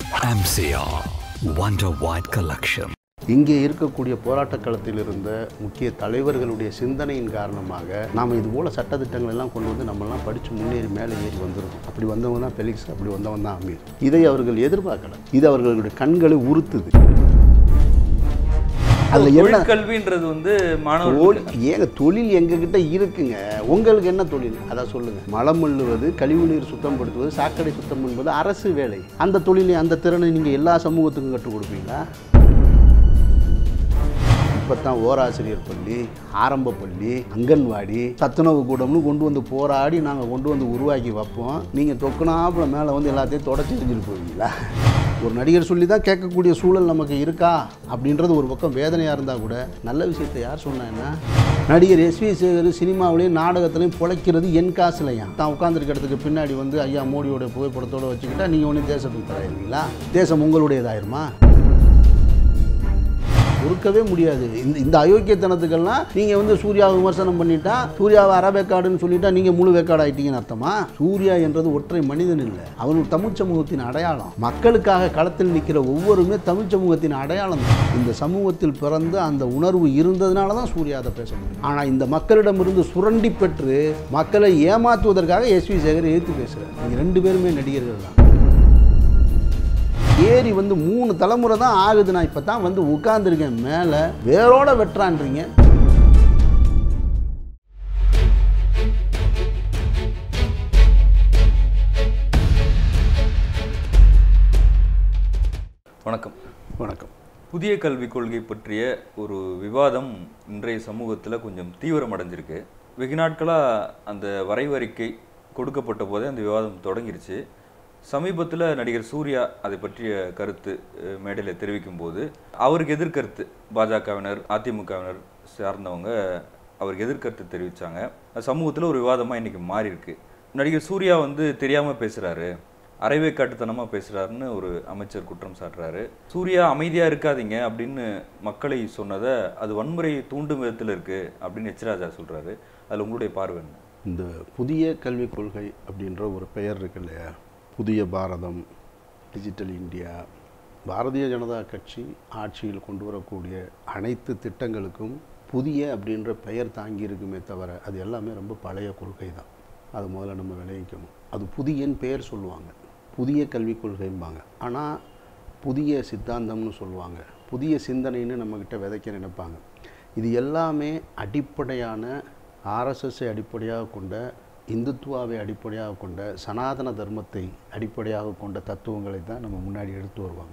MCR Wonder White Collection. இங்கே இருக்கக்கூடிய போராட்டக் களத்தில் இருந்த முக்கிய தலைவர்களுடைய சிந்தனையின் காரணமாக நாம் இது போல சட்டத்திட்டங்கள் எல்லாம் கொண்டு வந்து நம்மெல்லாம் படித்து முன்னேறி மேலே ஏறி வந்திருக்கோம் அப்படி வந்தவங்க தான் பெலிக்ஸ் அப்படி வந்தவன் தான் அமீர் இதை அவர்கள் எதிர்பார்க்கல இது அவர்களுடைய கண்களை உறுத்துது அதில் என்ன தொழிற்கல்வின்றது வந்து மாணவர்கள் தொழில் ஏங்க தொழில் எங்ககிட்ட இருக்குங்க உங்களுக்கு என்ன தொழில் அதான் சொல்லுங்க மலம் அள்ளுவது கழிவுநீர் சுத்தம் படுத்துவது சாக்கடை சுத்தம் என்பது அரசு வேலை அந்த தொழிலை அந்த திறனை நீங்கள் எல்லா சமூகத்துக்கும் கற்றுக் கொடுப்பீங்களா இப்போ தான் ஓராசிரியர் பள்ளி ஆரம்ப பள்ளி அங்கன்வாடி சத்துணவு கூடம்னு கொண்டு வந்து போராடி நாங்கள் கொண்டு வந்து உருவாக்கி வைப்போம் நீங்கள் தொக்குனாப்புல மேலே வந்து எல்லாத்தையும் தொடச்சி செஞ்சுட்டு போவீங்களா ஒரு நடிகர் சொல்லி தான் கேட்கக்கூடிய சூழல் நமக்கு இருக்கா அப்படின்றது ஒரு பக்கம் வேதனையாக இருந்தால் கூட நல்ல விஷயத்தை யார் சொன்னாங்கன்னா நடிகர் எஸ்வி சேகர் சினிமாவிலையும் நாடகத்திலையும் பிழைக்கிறது என் காசுலையா தான் உட்காந்துருக்க இடத்துக்கு பின்னாடி வந்து ஐயா மோடியோட புகைப்படத்தோடு வச்சுக்கிட்டா நீங்கள் ஒன்றும் தேசத்துக்கு தராயிருங்களா தேசம் உங்களுடையதாயிருமா பொறுக்கவே முடியாது இந்த இந்த அயோக்கியத்தனத்துக்கெல்லாம் நீங்கள் வந்து சூர்யாவை விமர்சனம் பண்ணிட்டா சூர்யாவை அரவேக்காடுன்னு சொல்லிட்டா நீங்கள் முழு வேக்காடு ஆயிட்டீங்கன்னு அர்த்தமா சூர்யா என்றது ஒற்றை மனிதன் இல்லை அவன் ஒரு தமிழ் சமூகத்தின் அடையாளம் மக்களுக்காக களத்தில் நிற்கிற ஒவ்வொருமே தமிழ் சமூகத்தின் அடையாளம் தான். இந்த சமூகத்தில் பிறந்து அந்த உணர்வு இருந்ததுனால தான் சூர்யா அதை பேச முடியும் ஆனால் இந்த மக்களிடமிருந்து சுரண்டி பெற்று மக்களை ஏமாற்றுவதற்காக எஸ்வி சேகர் எதிர்த்து பேசுகிறார் நீங்கள் ரெண்டு பேருமே நடிகர்கள் தான் ஏறி வந்து மூணு தலைமுறை தான் ஆகுது நான் இப்போ தான் வந்து உட்காந்துருக்கேன் மேலே வேரோட வெட்டுறான்றீங்க வணக்கம் வணக்கம் புதிய கல்விக் கொள்கை பற்றிய ஒரு விவாதம் இன்றைய சமூகத்தில் கொஞ்சம் தீவிரமடைஞ்சிருக்கு வெகு நாட்களாக அந்த வரைவறிக்கை கொடுக்கப்பட்ட போதே அந்த விவாதம் தொடங்கிருச்சு சமீபத்தில் நடிகர் சூர்யா அதை பற்றிய கருத்து அஹ், மேடையில் தெரிவிக்கும் போது அவருக்கு எதிர்கருத்து பாஜகவினர் அதிமுகவினர் சார்ந்தவங்க அவருக்கு எதிர்கருத்து தெரிவித்தாங்க சமூகத்தில் ஒரு விவாதமாக இன்றைக்கி மாறி இருக்கு நடிகர் சூர்யா வந்து தெரியாமல் பேசுகிறாரு அரைவே காட்டுத்தனமாக பேசுகிறாருன்னு ஒரு அமைச்சர் குற்றம் சாட்டுறாரு சூர்யா அமைதியாக இருக்காதீங்க அப்படின்னு மக்களை சொன்னதை அது வன்முறையை தூண்டும் விதத்தில் இருக்குது அப்படின்னு எச்ராஜா சொல்கிறாரு அதில் உங்களுடைய பார்வை என்ன இந்த புதிய கல்விக் கொள்கை அப்படின்ற ஒரு பெயர் இருக்கு இல்லையா புதிய பாரதம் டிஜிட்டல் இந்தியா பாரதிய ஜனதா கட்சி ஆட்சியில் கொண்டு வரக்கூடிய அனைத்து திட்டங்களுக்கும் புதிய அப்படின்ற பெயர் தாங்கி இருக்குமே தவிர அது எல்லாமே ரொம்ப பழைய கொள்கை தான் அது முதல்ல நம்ம விளைவிக்கணும் அது புதியன்னு பெயர் சொல்லுவாங்க புதிய கல்விக் கொள்கைம்பாங்க ஆனால் புதிய சித்தாந்தம்னு சொல்லுவாங்க புதிய சிந்தனைன்னு நம்மக்கிட்ட விதைக்க நினைப்பாங்க இது எல்லாமே அடிப்படையான ஆர்எஸ்எஸ்ஸை அடிப்படையாக கொண்ட இந்துத்துவாவை அடிப்படையாக கொண்ட சனாதன தர்மத்தை அடிப்படையாக கொண்ட தத்துவங்களை தான் நம்ம முன்னாடி எடுத்து வருவாங்க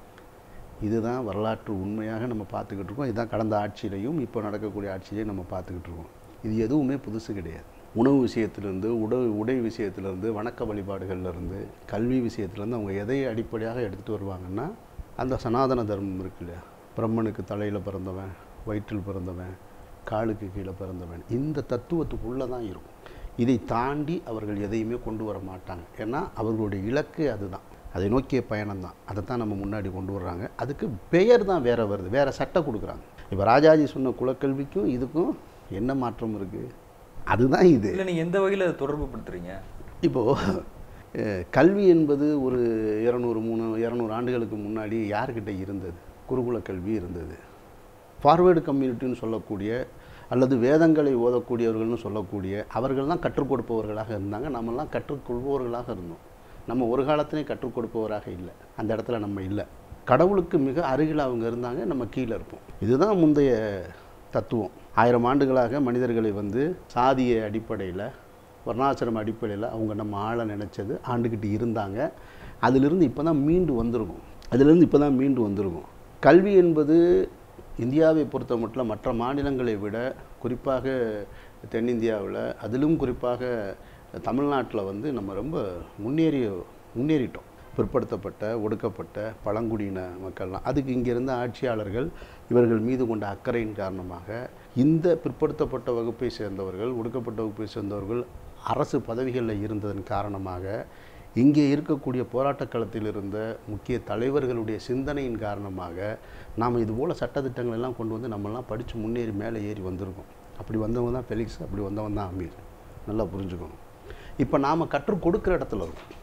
இதுதான் வரலாற்று உண்மையாக நம்ம பார்த்துக்கிட்டு இருக்கோம் இதுதான் கடந்த ஆட்சியிலையும் இப்போ நடக்கக்கூடிய ஆட்சியிலையும் நம்ம பார்த்துக்கிட்டு இருக்கோம் இது எதுவுமே புதுசு கிடையாது உணவு விஷயத்திலேருந்து உட உடை விஷயத்திலேருந்து வணக்க வழிபாடுகள்லேருந்து கல்வி விஷயத்துலேருந்து அவங்க எதை அடிப்படையாக எடுத்துகிட்டு வருவாங்கன்னா அந்த சனாதன தர்மம் இருக்கு இல்லையா பிரம்மனுக்கு தலையில் பிறந்தவன் வயிற்றில் பிறந்தவன் காலுக்கு கீழே பிறந்தவன் இந்த தத்துவத்துக்குள்ளே தான் இருக்கும் இதை தாண்டி அவர்கள் எதையுமே கொண்டு வர மாட்டாங்க ஏன்னா அவர்களுடைய இலக்கு அதுதான் அதை நோக்கிய பயணம் தான் அதை தான் நம்ம முன்னாடி கொண்டு வர்றாங்க அதுக்கு பெயர் தான் வேற வருது வேற சட்டம் கொடுக்குறாங்க இப்போ ராஜாஜி சொன்ன குலக்கல்விக்கும் இதுக்கும் என்ன மாற்றம் இருக்குது அதுதான் இது இல்லை நீங்கள் எந்த வகையில் அதை தொடர்பு படுத்துறீங்க இப்போது அஹ், கல்வி என்பது ஒரு இரநூறு மூணு இரநூறு ஆண்டுகளுக்கு முன்னாடி யார்கிட்ட இருந்தது குருகுல கல்வி இருந்தது ஃபார்வேர்டு கம்யூனிட்டின்னு சொல்லக்கூடிய அல்லது வேதங்களை ஓதக்கூடியவர்கள்னு சொல்லக்கூடிய அவர்கள் தான் கற்றுக் கொடுப்பவர்களாக இருந்தாங்க நம்மெல்லாம் கற்றுக்கொள்பவர்களாக இருந்தோம் நம்ம ஒரு காலத்திலையும் கற்றுக் கொடுப்பவராக இல்லை அந்த இடத்துல நம்ம இல்லை கடவுளுக்கு மிக அருகில் அவங்க இருந்தாங்க நம்ம கீழே இருப்போம் இதுதான் முந்தைய தத்துவம் ஆயிரம் ஆண்டுகளாக மனிதர்களை வந்து சாதிய அடிப்படையில் வர்ணாசிரம அடிப்படையில் அவங்க நம்ம ஆள நினச்சது ஆண்டுக்கிட்டு இருந்தாங்க அதிலிருந்து இப்போ தான் மீண்டு வந்திருக்கும் அதிலிருந்து இப்போ தான் மீண்டு வந்திருக்கும் கல்வி என்பது இந்தியாவை பொறுத்த மட்டும் மற்ற மாநிலங்களை விட குறிப்பாக தென்னிந்தியாவில் அதிலும் குறிப்பாக தமிழ்நாட்டில் வந்து நம்ம ரொம்ப முன்னேறிய முன்னேறிட்டோம் பிற்படுத்தப்பட்ட ஒடுக்கப்பட்ட பழங்குடியின மக்கள்லாம் அதுக்கு இங்கே இருந்த ஆட்சியாளர்கள் இவர்கள் மீது கொண்ட அக்கறையின் காரணமாக இந்த பிற்படுத்தப்பட்ட வகுப்பை சேர்ந்தவர்கள் ஒடுக்கப்பட்ட வகுப்பை சேர்ந்தவர்கள் அரசு பதவிகளில் இருந்ததன் காரணமாக இங்கே இருக்கக்கூடிய போராட்டக் களத்தில் இருந்த முக்கிய தலைவர்களுடைய சிந்தனையின் காரணமாக நாம் இது போல் சட்டத்திட்டங்கள் எல்லாம் கொண்டு வந்து நம்மெல்லாம் படித்து முன்னேறி மேலே ஏறி வந்திருக்கோம் அப்படி வந்தவங்க தான் ஃபெலிக்ஸ் அப்படி வந்தவன் தான் அமீர் நல்லா புரிஞ்சுக்கணும் இப்போ நாம் கற்றுக் கொடுக்குற இடத்துல இருக்கோம்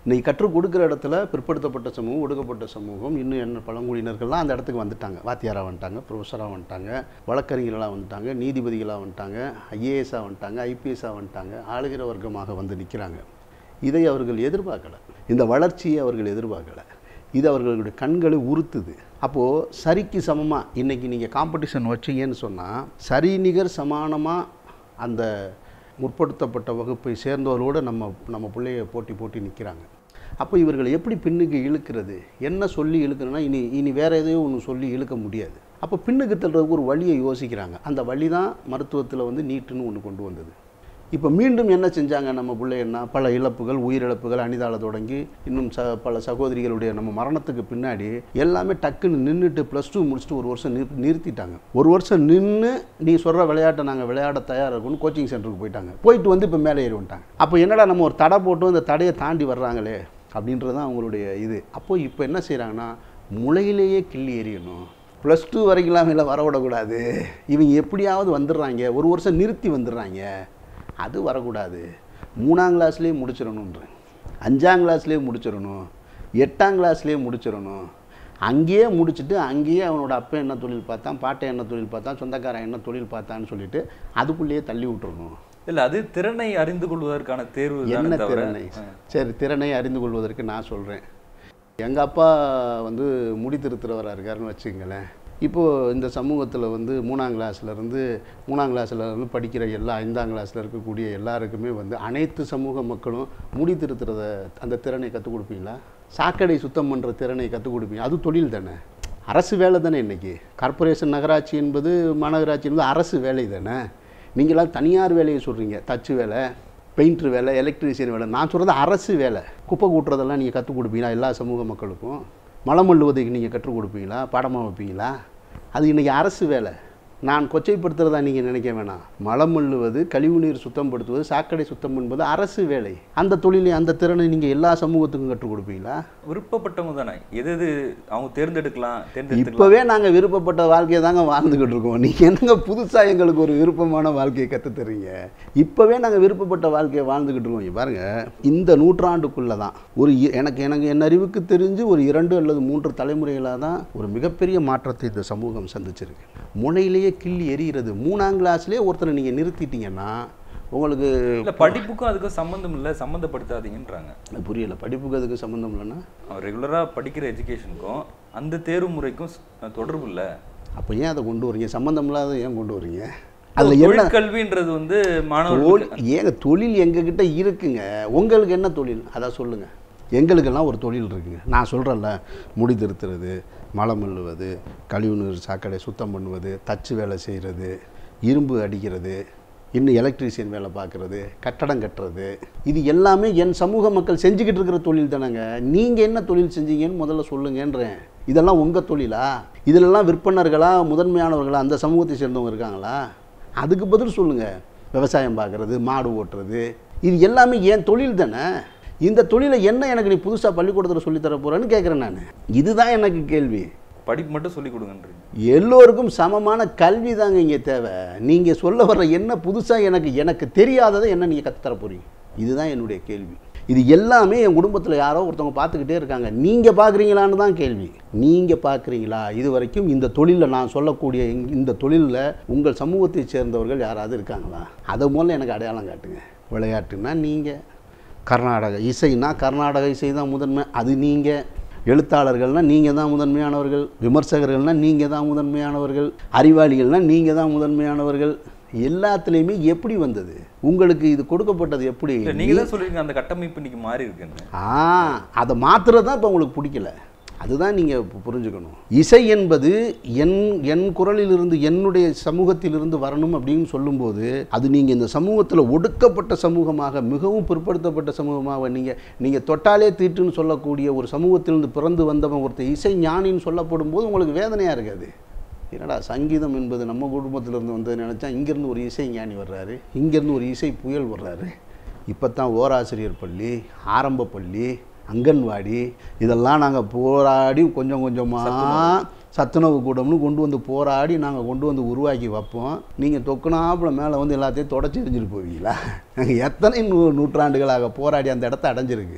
இன்னைக்கு கற்றுக் கொடுக்குற இடத்துல பிற்படுத்தப்பட்ட சமூகம் ஒடுக்கப்பட்ட சமூகம் இன்னும் என்ன பழங்குடியினர்கள்லாம் அந்த இடத்துக்கு வந்துட்டாங்க வாத்தியாராக வந்துட்டாங்க ப்ரொஃபஸராக வந்துட்டாங்க வழக்கறிஞர்களாக வந்துட்டாங்க நீதிபதிகளாக வந்துட்டாங்க ஐஏஎஸ்ஸாக வந்துட்டாங்க ஐபிஎஸ்ஸாக வந்துட்டாங்க ஆளுகிற வர்க்கமாக வந்து நிற்கிறாங்க இதை அவர்கள் எதிர்பார்க்கல இந்த வளர்ச்சியை அவர்கள் எதிர்பார்க்கல இது அவர்களுடைய கண்களை உறுத்துது அப்போது சரிக்கு சமமாக இன்றைக்கி நீங்கள் காம்படிஷன் வச்சீங்கன்னு சொன்னால் சரி நிகர் சமானமாக அந்த முற்படுத்தப்பட்ட வகுப்பை சேர்ந்தவர்களோடு நம்ம நம்ம பிள்ளைய போட்டி போட்டி நிற்கிறாங்க அப்போ இவர்களை எப்படி பின்னுக்கு இழுக்கிறது என்ன சொல்லி இழுக்கணும்னா இனி இனி வேறு எதையோ ஒன்று சொல்லி இழுக்க முடியாது அப்போ பின்னுக்கு தள்ளுறதுக்கு ஒரு வழியை யோசிக்கிறாங்க அந்த வழி தான் மருத்துவத்தில் வந்து நீட்டுன்னு ஒன்று கொண்டு வந்தது இப்போ மீண்டும் என்ன செஞ்சாங்க நம்ம பிள்ளைன்னா பல இழப்புகள் உயிரிழப்புகள் அனிதால தொடங்கி இன்னும் ச பல சகோதரிகளுடைய நம்ம மரணத்துக்கு பின்னாடி எல்லாமே டக்குன்னு நின்றுட்டு ப்ளஸ் டூ முடிச்சுட்டு ஒரு வருஷம் நிறு நிறுத்திட்டாங்க ஒரு வருஷம் நின்று நீ சொல்கிற விளையாட்டை நாங்கள் விளையாட தயாராக இருக்கணும்னு கோச்சிங் சென்டருக்கு போயிட்டாங்க போயிட்டு வந்து இப்போ மேலே ஏறி வந்துட்டாங்க அப்போ என்னடா நம்ம ஒரு தடை போட்டு இந்த தடையை தாண்டி வர்றாங்களே அப்படின்றது தான் அவங்களுடைய இது அப்போ இப்போ என்ன செய்கிறாங்கன்னா முளையிலேயே கிள்ளி எறியணும் ப்ளஸ் டூ வரைக்கும்லாம் இல்லை வரவிடக்கூடாது இவங்க எப்படியாவது வந்துடுறாங்க ஒரு வருஷம் நிறுத்தி வந்துடுறாங்க அது வரக்கூடாது மூணாம் கிளாஸ்லேயே முடிச்சிடணுன்றேன் அஞ்சாம் கிளாஸ்லேயே முடிச்சிடணும் எட்டாம் கிளாஸ்லேயே முடிச்சிடணும் அங்கேயே முடிச்சுட்டு அங்கேயே அவனோட அப்பா என்ன தொழில் பார்த்தான் பாட்டை என்ன தொழில் பார்த்தான் சொந்தக்காரன் என்ன தொழில் பார்த்தான்னு சொல்லிட்டு அதுக்குள்ளேயே தள்ளி விட்டுறணும் இல்ல அது திறனை அறிந்து கொள்வதற்கான தேர்வு என்ன தானே தவிர திறனை சரி திறனை அறிந்து கொள்வதற்கு நான் சொல்கிறேன் எங்கள் அப்பா வந்து முடி திருத்துறவராக இருக்காருன்னு வச்சுங்களேன் இப்போது இந்த சமூகத்தில் வந்து மூணாம் கிளாஸ்லேருந்து மூணாம் கிளாஸ்ல இருந்து படிக்கிற எல்லா ஐந்தாம் கிளாஸில் இருக்கக்கூடிய எல்லாருக்குமே வந்து அனைத்து சமூக மக்களும் முடி திருத்துறத அந்த திறனை கற்றுக் கொடுப்பீங்களா சாக்கடை சுத்தம் பண்ணுற திறனை கற்றுக் கொடுப்பீங்க அது தொழில் தானே அரசு வேலை தானே இன்றைக்கி கார்ப்பரேஷன் நகராட்சி என்பது மாநகராட்சி என்பது அரசு வேலை தானே நீங்களாம் தனியார் வேலையை சொல்கிறீங்க தச்சு வேலை பெயிண்டர் வேலை எலக்ட்ரீஷியன் வேலை நான் சொல்கிறது அரசு வேலை குப்பை கூட்டுறதெல்லாம் நீங்கள் கற்றுக் கொடுப்பீங்களா எல்லா சமூக மக்களுக்கும் மலம் அள்ளுவதுக்கு நீங்கள் கற்றுக் கொடுப்பீங்களா பாடமாக வைப்பீங்களா அது இன்றைக்கி அரசு வேலை நான் கொச்சைப்படுத்துறதா நீங்கள் நினைக்க வேணாம் மலம் அள்ளுவது கழிவுநீர் சுத்தப்படுத்துவது சாக்கடை சுத்தம் என்பது அரசு வேலை அந்த தொழிலை அந்த திறனை நீங்கள் எல்லா சமூகத்துக்கும் கற்றுக் கொடுப்பீங்களா விருப்பப்பட்டவங்க தானே எது எது அவங்க தேர்ந்தெடுக்கலாம் தேர்ந்தெடுத்துக்கலாம் இப்போவே நாங்கள் விருப்பப்பட்ட வாழ்க்கையை தாங்க வாழ்ந்துக்கிட்டு இருக்கோம் நீங்கள் என்னங்க புதுசாக எங்களுக்கு ஒரு விருப்பமான வாழ்க்கையை கற்றுத் தர்றீங்க இப்போவே நாங்கள் விருப்பப்பட்ட வாழ்க்கையை வாழ்ந்துக்கிட்டு இருக்கோம் இங்க பாருங்க இந்த நூற்றாண்டுக்குள்ளே தான் ஒரு இ- எனக்கு எனக்கு என் அறிவுக்கு தெரிஞ்சு ஒரு இரண்டு அல்லது மூன்று தலைமுறைகளாக தான் ஒரு மிகப்பெரிய மாற்றத்தை இந்த சமூகம் சந்திச்சிருக்கு முனையிலேயே கிள்ளி எரிகிறது மூணாம் கிளாஸ்லேயே ஒருத்தரை நீங்கள் நிறுத்திட்டீங்கன்னா உங்களுக்கு இல்ல படிப்புக்கும் அதுக்கும் சம்மந்தம் இல்ல சம்மந்தப்படுத்தாதீங்கன்றாங்க புரியல படிப்புக்கு அதுக்கு சம்மந்தம் இல்லைன்னா அவன் ரெகுலரா படிக்கிற எஜுகேஷனுக்கும் அந்த தேர்வு முறைக்கும் ஸ்- தொடர்பு இல்ல அப்போ ஏன் அதை கொண்டு வரீங்க சம்மந்தம் இல்லாத ஏன் கொண்டு வரீங்க அதில் என்ன தொழிற்கல்வின்றது வந்து மாணவர்களுக்கு தொழில் ஏங்க தொழில் எங்ககிட்ட இருக்குங்க உங்களுக்கு என்ன தொழில் அதான் சொல்லுங்க எங்களுக்கெல்லாம் ஒரு தொழில் இருக்குங்க நான் சொல்கிறேன்ல முடி திருத்துறது மலம் அள்ளுவது கழிவுநீர் சாக்கடை சுத்தம் பண்ணுவது தச்சு வேலை செய்கிறது இரும்பு அடிக்கிறது இன்னும் எலக்ட்ரீஷியன் வேலை பார்க்குறது கட்டடம் கட்டுறது இது எல்லாமே என் சமூக மக்கள் செஞ்சுக்கிட்டு இருக்கிற தொழில் தானேங்க நீங்கள் என்ன தொழில் செஞ்சீங்கன்னு முதல்ல சொல்லுங்கன்றேன் இதெல்லாம் உங்கள் தொழிலா இதிலெல்லாம் விற்பனர்களா முதன்மையானவர்களா அந்த சமூகத்தை சேர்ந்தவங்க இருக்காங்களா அதுக்கு பதில் சொல்லுங்கள் விவசாயம் பார்க்குறது மாடு ஓட்டுறது இது எல்லாமே என் தொழில் தானே இந்த தொழிலை என்ன எனக்கு நீ புதுசாக பள்ளிக்கூடத்தில் சொல்லித் தர போகிறேன்னு கேட்குறேன் நான் இதுதான் எனக்கு கேள்வி படிப்பு மட்டும் சொல்லி கொடுங்கன்றீங்க எல்லோருக்கும் சமமான கல்வி தாங்க இங்கே தேவை நீங்கள் சொல்ல வர்ற என்ன புதுசாக எனக்கு எனக்கு தெரியாததை என்ன நீங்கள் கற்றுத்தர போறீங்க இதுதான் என்னுடைய கேள்வி இது எல்லாமே என் குடும்பத்தில் யாரோ ஒருத்தவங்க பார்த்துக்கிட்டே இருக்காங்க நீங்கள் பார்க்குறீங்களான்னு தான் கேள்வி நீங்கள் பார்க்குறீங்களா இது வரைக்கும் இந்த தொழிலில் நான் சொல்லக்கூடிய இந்த- இந்த தொழிலில் உங்கள் சமூகத்தை சேர்ந்தவர்கள் யாராவது இருக்காங்களா அதை முதல்ல எனக்கு அடையாளம் காட்டுங்க விளையாட்டுன்னா நீங்கள் கர்நாடக இசைனா கர்நாடக இசை தான் முதன்மை அது நீங்கள் எழுத்தாளர்கள்னால் நீங்கள் தான் முதன்மையானவர்கள் விமர்சகர்கள்னால் நீங்கள் தான் முதன்மையானவர்கள் அறிவாளிகள்னால் நீங்கள் தான் முதன்மையானவர்கள் எல்லாத்துலேயுமே எப்படி வந்தது உங்களுக்கு இது கொடுக்கப்பட்டது எப்படி இல்ல நீங்க தான் சொல்றீங்க அந்த கட்டமைப்பு இன்னைக்கு மாறி இருக்குன்னு ஆ அதை மாத்துறது தான் இப்போ உங்களுக்கு பிடிக்கல அதுதான் நீங்கள் புரிஞ்சுக்கணும் இசை என்பது என் என் குரலிலிருந்து என்னுடைய சமூகத்திலிருந்து வரணும் அப்படின்னு சொல்லும்போது அது நீங்கள் இந்த சமூகத்தில் ஒடுக்கப்பட்ட சமூகமாக மிகவும் பிற்படுத்தப்பட்ட சமூகமாக நீங்கள் நீங்கள் தொட்டாலே தீட்டுன்னு சொல்லக்கூடிய ஒரு சமூகத்திலிருந்து பிறந்து வந்தவன் ஒருத்தர் இசை ஞானின்னு சொல்லப்படும் போது உங்களுக்கு வேதனையாக இருக்காது என்னடா சங்கீதம் என்பது நம்ம குடும்பத்திலேருந்து வந்து நினச்சா இங்கேருந்து ஒரு இசை ஞானி வர்றாரு இங்கேருந்து ஒரு இசை புயல் வர்றாரு இப்போ தான் ஓராசிரியர் பள்ளி ஆரம்ப பள்ளி அங்கன்வாடி இதெல்லாம் நாங்கள் போராடி கொஞ்சம் கொஞ்சமாக சத்துணவு கூடம்னு கொண்டு வந்து போராடி நாங்கள் கொண்டு வந்து உருவாக்கி வைப்போம் நீங்கள் தொக்குனாப்புல மேலே வந்து எல்லாத்தையும் தொடச்சி எரிஞ்சிட்டு போவீங்களா நாங்கள் எத்தனை நூ நூற்றாண்டுகளாக போராடி அந்த இடத்த அடைஞ்சிருக்கு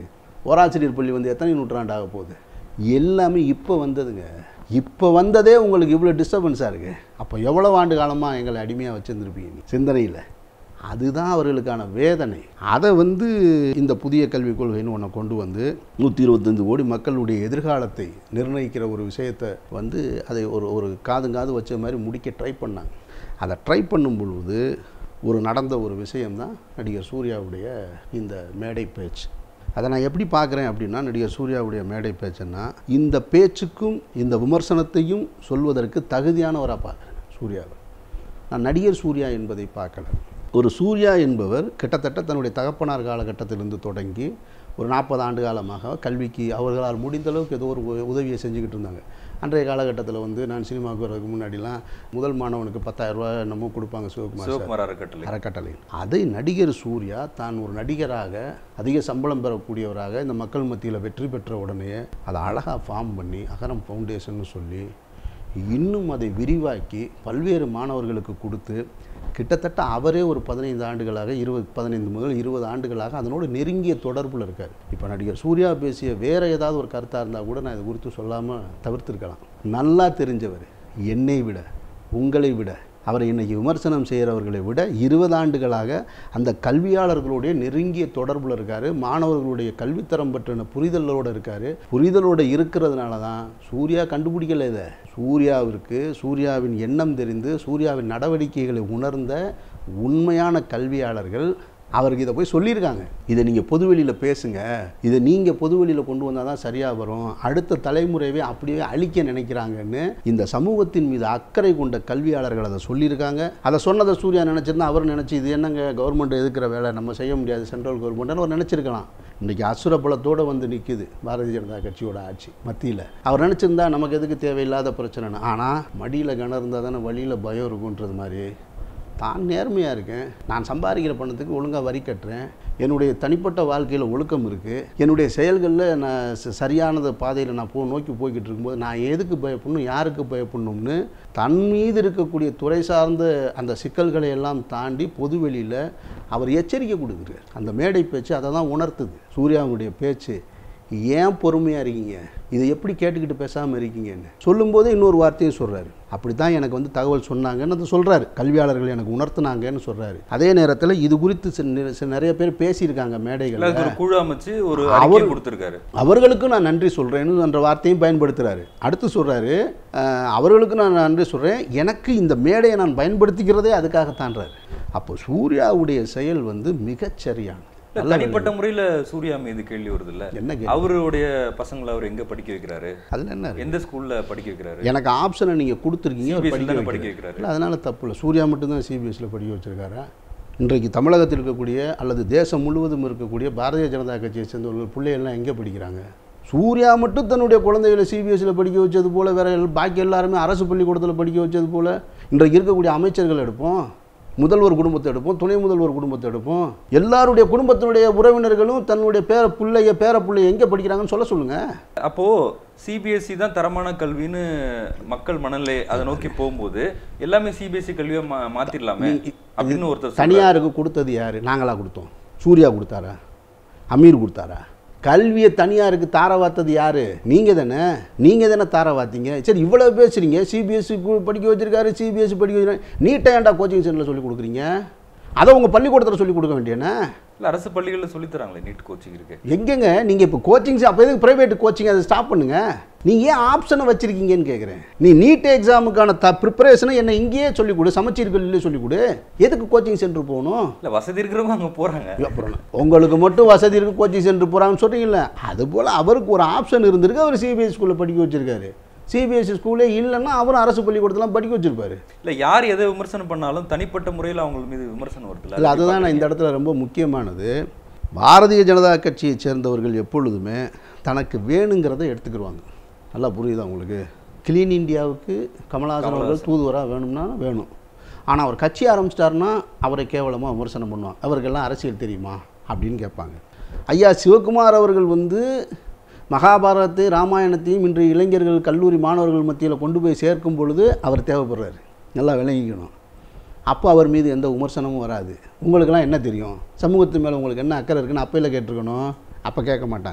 ஓராசிரியர் பள்ளி வந்து எத்தனை நூற்றாண்டு ஆக போகுது எல்லாமே இப்போ வந்ததுங்க இப்போ வந்ததே உங்களுக்கு இவ்வளோ டிஸ்டர்பன்ஸாக இருக்கு அப்போ எவ்வளோ ஆண்டு காலமாக எங்களை அடிமையாக வச்சுருந்துருப்பீங்க சிந்தனையில் அதுதான் அவர்களுக்கான வேதனை அதை வந்து இந்த புதிய கல்விக் கொள்கைன்னு ஒன்றை கொண்டு வந்து நூற்றி இருபத்தஞ்சு கோடி மக்களுடைய எதிர்காலத்தை நிர்ணயிக்கிற ஒரு விஷயத்தை வந்து அதை ஒரு ஒரு காதுங்காது வச்ச மாதிரி முடிக்க ட்ரை பண்ணாங்க அதை ட்ரை பண்ணும் பொழுது ஒரு நடந்த ஒரு விஷயம்தான் நடிகர் சூர்யாவுடைய இந்த மேடை பேச்சு அதை நான் எப்படி பார்க்குறேன் அப்படின்னா நடிகர் சூர்யாவுடைய மேடை பேச்சுன்னா இந்த பேச்சுக்கும் இந்த விமர்சனத்தையும் சொல்வதற்கு தகுதியானவராக பார்க்குறேன் சூர்யாவை நான் நடிகர் சூர்யா என்பதை பார்க்கல ஒரு சூர்யா என்பவர் கிட்டத்தட்ட தன்னுடைய தகப்பனார் காலகட்டத்திலிருந்து தொடங்கி ஒரு நாற்பது ஆண்டு காலமாக கல்விக்கு அவர்களால் முடிந்த அளவுக்கு ஏதோ ஒரு உ- உதவியை செஞ்சுக்கிட்டு இருந்தாங்க அன்றைய காலகட்டத்தில் வந்து நான் சினிமாவுக்கு வரதுக்கு முன்னாடிலாம் முதல் மாணவனுக்கு பத்தாயிரம் ரூபாய் என்னமோ கொடுப்பாங்க சிவகுமார் சார் சிவகுமார் அறக்கட்டளை அறக்கட்டளை அதை நடிகர் சூர்யா தான் ஒரு நடிகராக அதிக சம்பளம் பெறக்கூடியவராக இந்த மக்கள் மத்தியில் வெற்றி பெற்ற உடனே அதை அழகாக ஃபார்ம் பண்ணி அகரம் ஃபவுண்டேஷன் சொல்லி இன்னும் அதை விரிவாக்கி பல்வேறு மாணவர்களுக்கு கொடுத்து கிட்டத்தட்ட அவரே ஒரு பதினைந்து ஆண்டுகளாக இருபது பதினைந்து முதல் இருபது ஆண்டுகளாக அதனோடு நெருங்கிய தொடர்பில் இருக்கார் இப்போ நடிகர் சூர்யா பேசிய வேறு ஏதாவது ஒரு கருத்தாக இருந்தால் கூட நான் இது குறித்து சொல்லாமல் தவிர்த்திருக்கலாம் நல்லா தெரிஞ்சவர் என்னை விட உங்களை விட அவரை இன்னைக்கு விமர்சனம் செய்கிறவர்களை விட இருபது ஆண்டுகளாக அந்த கல்வியாளர்களுடைய நெருங்கிய தொடர்பில் இருக்கார் மாணவர்களுடைய கல்வித்தரம் பற்றின புரிதலோடு இருக்கார் புரிதலோடு இருக்கிறதுனால தான் சூர்யா கண்டுபிடிக்கல இதை சூர்யாவிற்கு சூர்யாவின் எண்ணம் தெரிந்து சூர்யாவின் நடவடிக்கைகளை உணர்ந்த உண்மையான கல்வியாளர்கள் அவருக்கு இதை போய் சொல்லியிருக்காங்க இதை நீங்கள் பொதுவெளியில் பேசுங்க இதை நீங்கள் பொதுவெளியில் கொண்டு வந்தால் தான் சரியாக வரும் அடுத்த தலைமுறையவே அப்படியே அழிக்க நினைக்கிறாங்கன்னு இந்த சமூகத்தின் மீது அக்கறை கொண்ட கல்வியாளர்கள் அதை சொல்லியிருக்காங்க அதை சொன்னதை சூர்யா நினச்சிருந்தா அவர் நினச்சி இது என்னங்க கவர்மெண்ட் எதுக்குற வேலை நம்ம செய்ய முடியாது சென்ட்ரல் கவர்மெண்ட்னு அவர் நினச்சிருக்கலாம் இன்றைக்கி அசுரபலத்தோடு வந்து நிற்குது பாரதிய ஜனதா கட்சியோட ஆட்சி மத்தியில் அவர் நினச்சிருந்தா நமக்கு எதுக்கு தேவையில்லாத பிரச்சனைன்னு ஆனால் மடியில் கணம் இருந்தால் தானே வழியில் பயம் இருக்குன்றது மாதிரி தான் நேர்மையாக இருக்கேன் நான் சம்பாதிக்கிற பணத்துக்கு ஒழுங்காக வரி கட்டுறேன் என்னுடைய தனிப்பட்ட வாழ்க்கையில் ஒழுக்கம் இருக்குது என்னுடைய செயல்களில் நான் ச- சரியானத பாதையில் நான் போ நோக்கி போய்கிட்டு இருக்கும்போது நான் எதுக்கு பயப்படணும் யாருக்கு பயப்படணும்னு தன் மீது இருக்கக்கூடிய துறை சார்ந்த அந்த சிக்கல்களை எல்லாம் தாண்டி பொதுவெளியில் அவர் எச்சரிக்கை கொடுக்குறார் அந்த மேடை பேச்சு அதை தான் உணர்த்துது சூர்யாவுடைய பேச்சு ஏன் பொறுமையாக இருக்கீங்க இதை எப்படி கேட்டுக்கிட்டு பேசாமல் இருக்கீங்கன்னு சொல்லும்போது இன்னொரு வார்த்தையும் சொல்கிறாரு அப்படி தான் எனக்கு வந்து தகவல் சொன்னாங்கன்னு அதை சொல்கிறாரு கல்வியாளர்கள் எனக்கு உணர்த்துனாங்கன்னு சொல்கிறாரு அதே நேரத்தில் இது குறித்து சி- நி- சி- நிறைய பேர் பேசியிருக்காங்க மேடைகளில் அதுக்கு ஒரு குழு அமைச்சு ஒரு அறிக்கை கொடுத்துருக்காரு அவர்களுக்கும் நான் நன்றி சொல்கிறேன்னு என்ற வார்த்தையும் பயன்படுத்துகிறாரு அடுத்து சொல்கிறாரு அவர்களுக்கு நான் நன்றி சொல்கிறேன் எனக்கு இந்த மேடையை நான் பயன்படுத்திக்கிறதே அதுக்காகத்தான்றாரு அப்போ சூர்யாவுடைய செயல் வந்து மிகச் சரியானது இல்ல, நல்ல தனிப்பட்ட முறையில சூர்யா மீது கேள்வி வருது இல்ல என்ன கேள்வி? அவருடைய பசங்களை அவர் எங்க படிக்க வைக்கிறாரு அதில் என்ன இருக்கு? எந்த ஸ்கூல்ல படிக்க வைக்கிறாரு எனக்கு ஆப்ஷனை நீங்கள் கொடுத்துருக்கீங்க அவர் CBSE படிக்க தானே வைக்கிறாரு. படிக்க வைக்கிறாரு. இல்லை அதனால் தப்பு இல்லை சூர்யா மட்டும்தான் சிபிஎஸ்சியில் படிக்க வச்சிருக்காரா இன்றைக்கு தமிழகத்தில் இருக்கக்கூடிய அல்லது தேசம் முழுவதும் இருக்கக்கூடிய பாரதிய ஜனதா கட்சியை சேர்ந்தவர்கள் பிள்ளைகள்லாம் எங்கே படிக்கிறாங்க சூர்யா மட்டும் தன்னுடைய குழந்தைகளை சிபிஎஸ்சியில் படிக்க வச்சது போல் வேற எல்- பாக்கி எல்லாருமே அரசு பள்ளிக்கூடத்தில் படிக்க வச்சது போல் இன்றைக்கு இருக்கக்கூடிய அமைச்சர்கள் எடுப்போம் முதல்வர் குடும்பத்தை எடுப்போம் துணை முதல்வர் குடும்பத்தை எடுப்போம் எல்லாருடைய குடும்பத்தினுடைய உறவினர்களும் தன்னுடைய பேர பிள்ளைய பேர பிள்ளைய எங்கே படிக்கிறாங்கன்னு சொல்ல சொல்லுங்கள் அப்போ சிபிஎஸ்சி தான் தரமான கல்வின்னு மக்கள் மனநிலை அதை நோக்கி போகும்போது எல்லாமே சிபிஎஸ்சி கல்வியை மா மாத்திரலாமே அப்படின்னு ஒருத்தர் சொல்றாரு. தனியாருக்கு கொடுத்தது யார் நாங்களா கொடுத்தோம் சூர்யா கொடுத்தாரா அமீர் கொடுத்தாரா கல்வியை தனியாருக்கு தார வாத்தது யார் நீங்கள் தானே நீங்கள் தானே தார வாத்தீங்க சரி இவ்வளோ பேசுகிறீங்க சிபிஎஸ்சி படிக்க வச்சிருக்காரு சிபிஎஸ்சி படிக்க வச்சிருக்காரு நீட்டாக ஏன்டா கோச்சிங் சென்டரில் சொல்லி கொடுக்குறீங்க அதை உங்கள் பள்ளிக்கூடத்தில் சொல்லி கொடுக்க வேண்டியனே இல்ல அரசு பள்ளிகளில் சொல்லி தராங்களே நீட் கோச்சிங் இருக்கு எங்கெங்க நீங்கள் இப்போ கோச்சிங் அப்போ எதுக்கு ப்ரைவேட் கோச்சிங் அதை ஸ்டாப் பண்ணுங்க நீங்கள் ஏன் ஆப்ஷனை வச்சிருக்கீங்கன்னு கேட்குறேன் நீ நீட் எக்ஸாமுக்கான த ப்ரிப்பரேஷனை என்ன இங்கேயே சொல்லிக் கொடு சமச்சீர் கல்வியிலே சொல்லிக் கொடு எதுக்கு கோச்சிங் சென்டர் போகணும் இல்ல வசதி இருக்கிறவங்க அங்க போறாங்க அப்புறம் என்ன? உங்களுக்கு மட்டும் வசதி இருக்கு கோச்சிங் சென்டர் போகிறாங்கன்னு சொல்கிறீங்களே அதுபோல் அவருக்கு ஒரு ஆப்ஷன் இருந்திருக்கு அவர் சிபிஎஸ்சி ஸ்கூலில் படிக்க வச்சிருக்காரு சிபிஎஸ்சி ஸ்கூலே இல்லைன்னா அவரும் அரசு பள்ளிக்கூடத்தெல்லாம் படிக்க வச்சிருப்பாரு இல்ல யார் எதை விமர்சனம் பண்ணாலும் தனிப்பட்ட முறையில் அவங்க மீது விமர்சனம் வருதுல்ல இல்லை அதுதான் நான் இந்த இடத்துல ரொம்ப முக்கியமானது பாரதிய ஜனதா கட்சியை சேர்ந்தவர்கள் எப்பொழுதுமே தனக்கு வேணுங்கிறத எடுத்துக்கிடுவாங்க நல்லா புரியுதா உங்களுக்கு கிளீன் இந்தியாவுக்கு கமலஹாசன் அவர்கள் தூதுவராக வேணும்னா வேணும் ஆனால் அவர் கட்சி ஆரம்பிச்சிட்டாருன்னா அவரை கேவலமாக விமர்சனம் பண்ணுவாங்க அவருக்கெல்லாம் அரசியல் தெரியுமா அப்படின்னு கேட்பாங்க ஐயா சிவகுமார் அவர்கள் வந்து மகாபாரதத்தை ராமாயணத்தையும் இன்றைய இளைஞர்கள் கல்லூரி மாணவர்கள் மத்தியில் கொண்டு போய் சேர்க்கும் பொழுது அவர் தேவைப்படுறாரு நல்லா விளங்கிக்கணும் அப்போ அவர் மீது எந்த விமர்சனமும் வராது உங்களுக்கெல்லாம் என்ன தெரியும் சமூகத்து மேலே உங்களுக்கு என்ன அக்கறை இருக்குன்னு அப்பையில் கேட்டிருக்கணும் அப்போ கேட்க மாட்டாங்க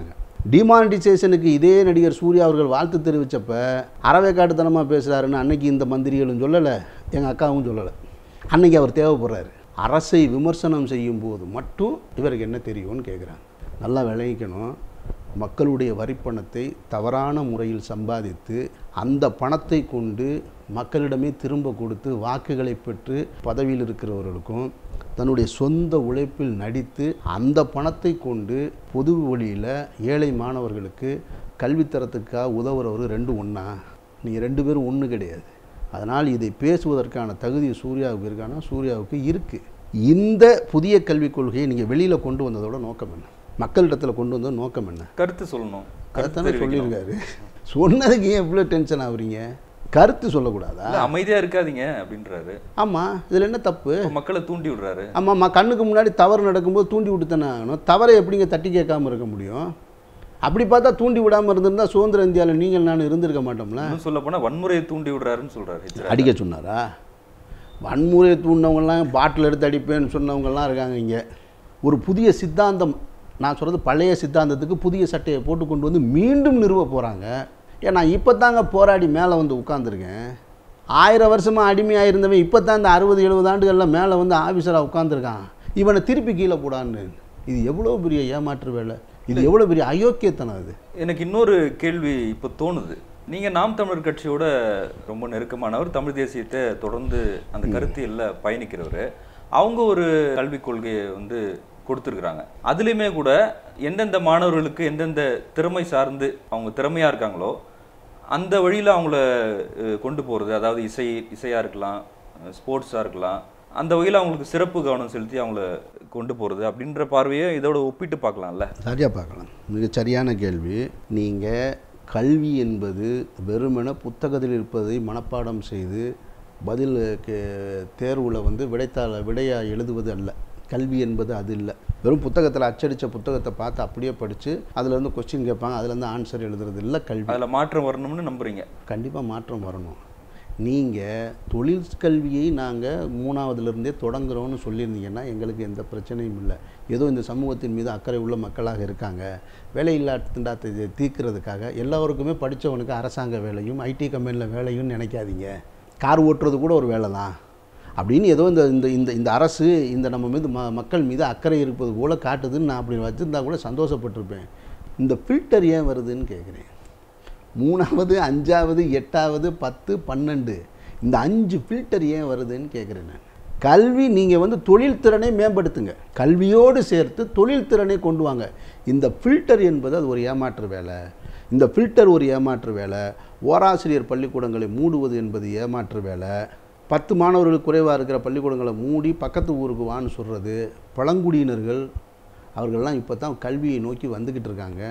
டிமானிட்டைசேஷனுக்கு இதே நடிகர் சூர்யா அவர்கள் வாழ்த்து தெரிவித்தப்ப அறவேக்காட்டுத்தனமாக பேசுகிறாருன்னு அன்னைக்கு இந்த மந்திரிகளும் சொல்லலை எங்கள் அக்காவும் சொல்லலை அன்னைக்கு அவர் தேவைப்படுறாரு அரசை விமர்சனம் செய்யும் போது மட்டும் இவருக்கு என்ன தெரியும்னு கேட்குறாங்க நல்லா விளைவிக்கணும் மக்களுடைய வரிப்பணத்தை தவறான முறையில் சம்பாதித்து அந்த பணத்தை கொண்டு மக்களிடமே திரும்ப கொடுத்து வாக்குகளை பெற்று பதவியில் இருக்கிறவர்களுக்கும் தன்னுடைய சொந்த உழைப்பில் நடித்து அந்த பணத்தை கொண்டு பொது வழியில் ஏழை மாணவர்களுக்கு கல்வித்தரத்துக்காக உதவுறவர் ரெண்டு ஒன்றா நீங்கள் ரெண்டு பேரும் ஒன்று கிடையாது அதனால் இதை பேசுவதற்கான தகுதி சூர்யாவுக்கு இருக்கானா சூர்யாவுக்கு இருக்குது இந்த புதிய கல்விக் கொள்கையை நீங்கள் வெளியில் கொண்டு வந்ததோட நோக்கம் என்ன மக்களிடத்தில் கொண்டு வந்தது நோக்கம் என்ன கருத்து சொல்லணும் கருத்து அதைத்தானே தெரிவிக்கணும். சொல்லியிருக்காரு சொன்னதுக்கு ஏன் இவ்வளோ டென்ஷன் ஆகுறீங்க கருத்து சொல்லக்கூடாதா இல்ல, அமைதியா இருக்காதீங்க அப்படின்றாரு ஆமாம் இதில் என்ன தப்பு இப்ப மக்களை தூண்டி விடுறாரு ஆமாம்மா கண்ணுக்கு முன்னாடி தவறு நடக்கும்போது தூண்டி விட்டு தானே ஆகணும் தவறை எப்படிங்க தட்டி கேட்காம இருக்க முடியும் அப்படி பார்த்தா தூண்டி விடாமல் இருந்திருந்தா சுதந்திர இந்தியாவில் நீங்கள் நான் இருந்திருக்க மாட்டோம்ல இன்னும் சொல்ல போனா வன்முறையை தூண்டி விடுறாருன்னு சொல்றாரு ஹெச். ராஜா. அடிக்க சொன்னாரா வன்முறை தூண்டினவங்கலாம் பாட்டில் எடுத்து அடிப்பேன்னு சொன்னவங்கலாம் இருக்காங்க இங்கே ஒரு புதிய சித்தாந்தம் நான் சொல்கிறது பழைய சித்தாந்தத்துக்கு புதிய சட்டையை போட்டு கொண்டு வந்து மீண்டும் நிறுவ போகிறாங்க ஏன் நான் இப்போ தாங்க போராடி மேலே வந்து உட்காந்துருக்கேன் ஆயிரம் வருஷமாக அடிமையாக இருந்தவன் இப்போ தான் இந்த அறுபது எழுபது ஆண்டுகளில் மேலே வந்து ஆஃபீஸராக உட்காந்துருக்கான் இவனை திருப்பி கீழே போடான்னு இது எவ்வளோ பெரிய ஏமாற்று வேலை இது எவ்வளோ பெரிய அயோக்கியத்தனம் இது எனக்கு இன்னொரு கேள்வி இப்போ தோணுது நீங்க நாம் தமிழர் கட்சியோட ரொம்ப நெருக்கமானவர் தமிழ் தேசியத்தை தொடர்ந்து அந்த கருத்தியல்ல பயணிக்கிறவர் அவங்க ஒரு கல்விக் கொள்கையை வந்து கொடுத்துருக்குறாங்க அதுலேயுமே கூட எந்தெந்த மாணவர்களுக்கு எந்தெந்த திறமை சார்ந்து அவங்க திறமையா இருக்காங்களோ அந்த வழியில் அவங்கள அஹ், கொண்டு போகிறது அதாவது இசை இசையாக இருக்கலாம் ஸ்போர்ட்ஸாக இருக்கலாம் அந்த வகையில் அவங்களுக்கு சிறப்பு கவனம் செலுத்தி அவங்கள கொண்டு போகிறது அப்படின்ற பார்வையை இதோட ஒப்பிட்டு பார்க்கலாம்ல சரியாக பார்க்கலாம் மிகச் சரியான கேள்வி நீங்கள் கல்வி என்பது வெறுமனே புத்தகத்தில் இருப்பதை மனப்பாடம் செய்து பதில் கே- தேர்வுல வந்து விடைத்தாள விடையாக எழுதுவது அல்ல கல்வி என்பது அது இல்லை வெறும் புத்தகத்தில் அச்சடித்த புத்தகத்தை பார்த்து அப்படியே படித்து அதுல இருந்து கொஸ்டின் கேட்பாங்க அதுலேருந்து ஆன்சர் எழுதுறது இல்லை கல்வி அதில் மாற்றம் வரணும்னு நம்புறீங்க கண்டிப்பாக மாற்றம் வரணும் நீங்கள் தொழிற்கல்வியை நாங்கள் மூணாவதுலேருந்தே தொடங்குறோம்னு சொல்லியிருந்தீங்கன்னா எங்களுக்கு எந்த பிரச்சனையும் இல்லை ஏதோ இந்த சமூகத்தின் மீது அக்கறை உள்ள மக்களாக இருக்காங்க வேலையில்லா திண்டாட்டத்தை தீர்க்கிறதுக்காக எல்லாருக்குமே படித்தவனுக்கு அரசாங்க வேலையும் ஐடி கம்பெனியில் வேலையும் நினைக்காதீங்க கார் ஓட்டுறது கூட ஒரு வேலை தான் அப்படின்னு ஏதோ இந்த இந்த இந்த இந்த அரசு இந்த நம்ம மீது ம மக்கள் மீது அக்கறை இருப்பது போல காட்டுதுன்னு நான் அப்படி வச்சுருந்தா கூட சந்தோஷப்பட்டிருப்பேன் இந்த ஃபில்டர் ஏன் வருதுன்னு கேட்குறேன் மூணாவது அஞ்சாவது எட்டாவது பத்து பன்னெண்டு இந்த அஞ்சு ஃபில்டர் ஏன் வருதுன்னு கேட்குறேன் நான் கல்வி நீங்கள் வந்து தொழில் திறனை மேம்படுத்துங்க கல்வியோடு சேர்த்து தொழில் திறனை கொண்டு வாங்க இந்த ஃபில்டர் என்பது அது ஒரு ஏமாற்று வேலை இந்த ஃபில்டர் ஒரு ஏமாற்று வேலை ஓராசிரியர் பள்ளிக்கூடங்களை மூடுவது என்பது ஏமாற்று வேலை பத்து மாணவர்களுக்கு குறைவாக இருக்கிற பள்ளிக்கூடங்களை மூடி பக்கத்து ஊருக்கு வான்னு சொல்கிறது பழங்குடியினர்கள் அவர்கள்லாம் இப்போ தான் கல்வியை நோக்கி வந்துக்கிட்டு இருக்காங்க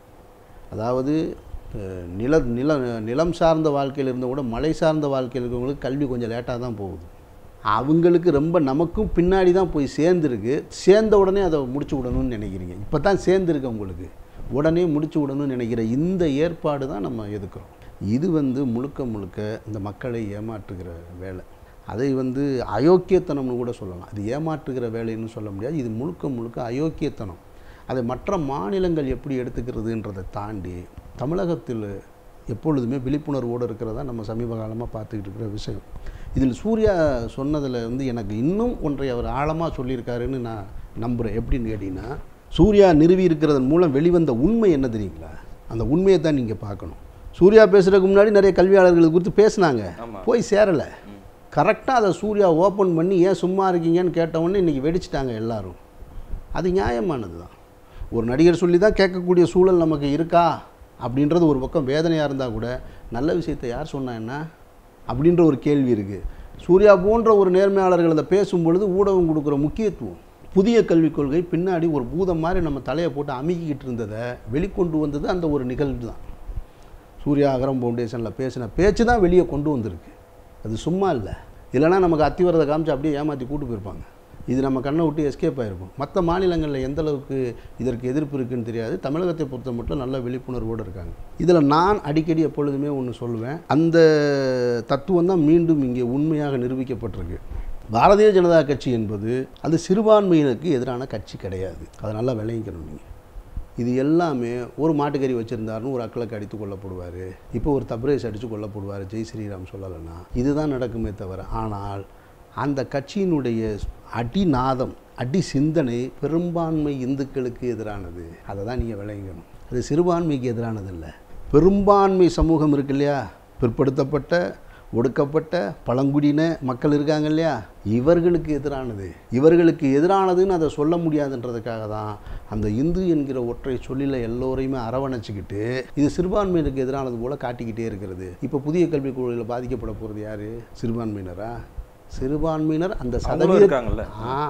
அதாவது அஹ், நில நில நிலம் சார்ந்த வாழ்க்கையில் இருந்த கூட மலை சார்ந்த வாழ்க்கையில் இருக்கிறவங்களுக்கு கல்வி கொஞ்சம் லேட்டாக தான் போகுது அவங்களுக்கு ரொம்ப நமக்கும் பின்னாடி தான் போய் சேர்ந்துருக்கு சேர்ந்த உடனே அதை முடிச்சு விடணும்னு நினைக்கிறீங்க இப்போ தான் சேர்ந்துருக்கு உங்களுக்கு உடனே முடிச்சு விடணும்னு நினைக்கிற இந்த ஏற்பாடு தான் நம்ம எதுக்குறோம் இது வந்து முழுக்க முழுக்க இந்த மக்களை ஏமாற்றுகிற வேலை அதை வந்து அயோக்கியத்தனம்னு கூட சொல்லலாம் அது ஏமாற்றுகிற வேலைன்னு சொல்ல முடியாது இது முழுக்க முழுக்க அயோக்கியத்தனம் அதை மற்ற மாநிலங்கள் எப்படி எடுத்துக்கிறதுன்றதை தாண்டி தமிழகத்தில் எப்பொழுதுமே விழிப்புணர்வோடு இருக்கிறதா நம்ம சமீப காலமாக பார்த்துக்கிட்டு இருக்கிற விஷயம் இதில் சூர்யா சொன்னதில் வந்து எனக்கு இன்னும் ஒன்றை அவர் ஆழமாக சொல்லியிருக்காருன்னு நான் நம்புகிறேன் எப்படின்னு கேட்டிங்கன்னா சூர்யா நிறுவி இருக்கிறதன் மூலம் வெளிவந்த உண்மை என்ன தெரியுங்களா அந்த உண்மையை தான் நீங்கள் பார்க்கணும் சூர்யா பேசுகிறதுக்கு முன்னாடி நிறைய கல்வியாளர்கள் இது குறித்து பேசுனாங்க ஆமா. போய் சேரலை கரெக்டாக அதை சூர்யா ஓப்பன் பண்ணி ஏன் சும்மா இருக்கீங்கன்னு கேட்டவொடனே இன்றைக்கி வெடிச்சிட்டாங்க எல்லாரும் அது நியாயமானது தான் ஒரு நடிகர் சொல்லி தான் கேட்கக்கூடிய சூழல் நமக்கு இருக்கா அப்படின்றது ஒரு பக்கம் வேதனையாக இருந்தால் கூட நல்ல விஷயத்தை யார் சொன்னா என்ன அப்படின்ற ஒரு கேள்வி இருக்குது சூர்யா போன்ற ஒரு நேர்மையாளர்கள் அதை பேசும் பொழுது ஊடகம் கொடுக்குற முக்கியத்துவம் புதிய கல்விக் கொள்கை பின்னாடி ஒரு பூதம் மாதிரி நம்ம தலையை போட்டு அமுக்கிக்கிட்டு இருந்ததை வெளிக்கொண்டு வந்தது அந்த ஒரு நிகழ்வு தான் சூர்யா அகரம் ஃபவுண்டேஷனில் பேசின பேச்சு தான் வெளியே கொண்டு வந்திருக்கு அது சும்மா இல்லை இல்லைன்னா நமக்கு அத்திவரதை காமிச்சு அப்படியே ஏமாற்றி கூட்டு போயிருப்பாங்க இது நம்ம கண்ணை விட்டு எஸ்கேப் ஆகிருக்கும் மற்ற மாநிலங்களில் எந்த அளவுக்கு இதற்கு எதிர்ப்பு இருக்குன்னு தெரியாது தமிழகத்தை பொறுத்த மட்டும் நல்ல விழிப்புணர்வோடு இருக்காங்க இதில் நான் அடிக்கடி எப்பொழுதுமே ஒன்று சொல்லுவேன் அந்த தத்துவம் தான் மீண்டும் இங்கே உண்மையாக நிரூபிக்கப்பட்டிருக்கு பாரதிய ஜனதா கட்சி என்பது அது சிறுபான்மையினருக்கு எதிரான கட்சி கிடையாது அதை நல்லா விளங்கிக்கணும் நீங்கள் இது எல்லாமே ஒரு மாட்டுக்கறி வச்சுருந்தாருன்னு ஒரு அக்களை அடித்து கொல்லப்படுவார் இப்போ ஒரு தப்ரேஸ் அடித்து கொல்லப்படுவார் ஜெய் ஸ்ரீராம் சொல்லலைன்னா இதுதான் நடக்குமே தவிர ஆனால் அந்த கட்சியினுடைய அடிநாதம் அடி சிந்தனை பெரும்பான்மை இந்துக்களுக்கு எதிரானது அதை தான் நீங்கள் விளங்கணும் அது சிறுபான்மைக்கு எதிரானது இல்லை பெரும்பான்மை சமூகம் இருக்கு இல்லையா பிற்படுத்தப்பட்ட ஒடுக்கப்பட்ட பழங்குடியின மக்கள் இருக்காங்க இல்லையா இவர்களுக்கு எதிரானது இவர்களுக்கு எதிரானதுன்னு அதை சொல்ல முடியாதுன்றதுக்காக தான் அந்த இந்து என்கிற ஒற்றை சொல்லில் எல்லோரையுமே அரவணைச்சிக்கிட்டு இது சிறுபான்மையினருக்கு எதிரானது போல காட்டிக்கிட்டே இருக்கிறது இப்போ புதிய கல்விக் கொள்கையில் பாதிக்கப்பட போகிறது யார் சிறுபான்மையினரா சிறுபான்மையினர் அந்த அவங்களும் சதவீத இருக்காங்கல்ல